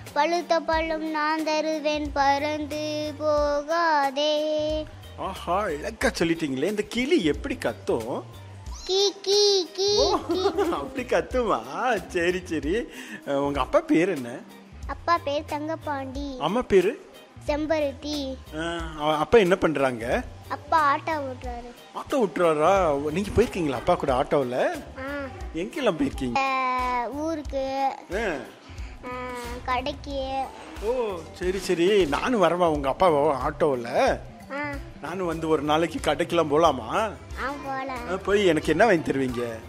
பழுத்த பழம் நான் தருவேன் பறந்து போகாதே ஆஹா இலக்கா சொல்லிட்டீங்களே இந்த கிளி எப்படி கத்தும் கீ கீ கீ ஓ, அப்படி கத்துமா சரி சரி அஹ், உங்க அப்பா பேர் என்ன அப்பா பேர் தங்கப்பாண்டி அம்மா பேரு செம்பருத்தி அஹ், அவ- அப்பா என்ன பண்றாங்க அப்பா ஆட்டோ ஓட்டுறாரு ஆட்டோ விட்டுறாரா நீங்க போயிருக்கீங்களா அப்பா கூட ஆட்டோவில் ஆ எங்கெல்லாம் போயிருக்கீங்க அஹ், ஊருக்கு அஹ், அஹ், கடைக்கு ஓ சரி சரி நானும் வரவா உங்க அப்பா ஆட்டோவில் ஆ நானும் வந்து ஒரு நாளைக்கு கடைக்கெல்லாம் போலாமா ஆ போகலாம் அஹ், போய் எனக்கு என்ன வாங்கி தருவீங்க